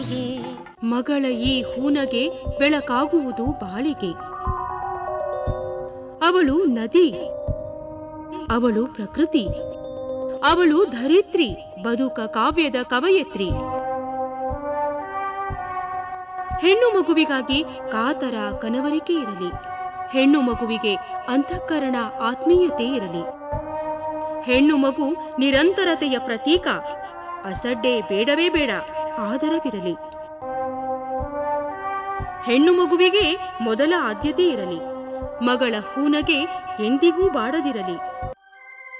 ಮಗಳ ಈ ಹೂನಗೆ ಬೆಳಕಾಗುವುದು ಬಾಳಿಗೆ ಅವಳು ನದಿ ಅವಳು ಪ್ರಕೃತಿ ಅವಳು ಧರಿತ್ರಿ ಬದುಕ ಕಾವ್ಯದ ಕವಯತ್ರಿ ಹೆಣ್ಣು ಮಗುವಿಗಾಗಿ ಕಾತರ ಕನವರಿಕೆ ಇರಲಿ ಹೆಣ್ಣು ಮಗುವಿಗೆ ಅಂತಃಕರಣ ಆತ್ಮೀಯತೆ ಇರಲಿ ಹೆಣ್ಣು ಮಗು ನಿರಂತರತೆಯ ಪ್ರತೀಕ ಅಸಡ್ಡೆ ಬೇಡವೇ ಬೇಡ ಆದರವಿರಲಿ ಹೆಣ್ಣು ಮಗುವಿಗೆ ಮೊದಲ ಆದ್ಯತೆ ಇರಲಿ ಮಗಳ ಹೂನಗೆ ಎಂದಿಗೂ ಬಾಡದಿರಲಿ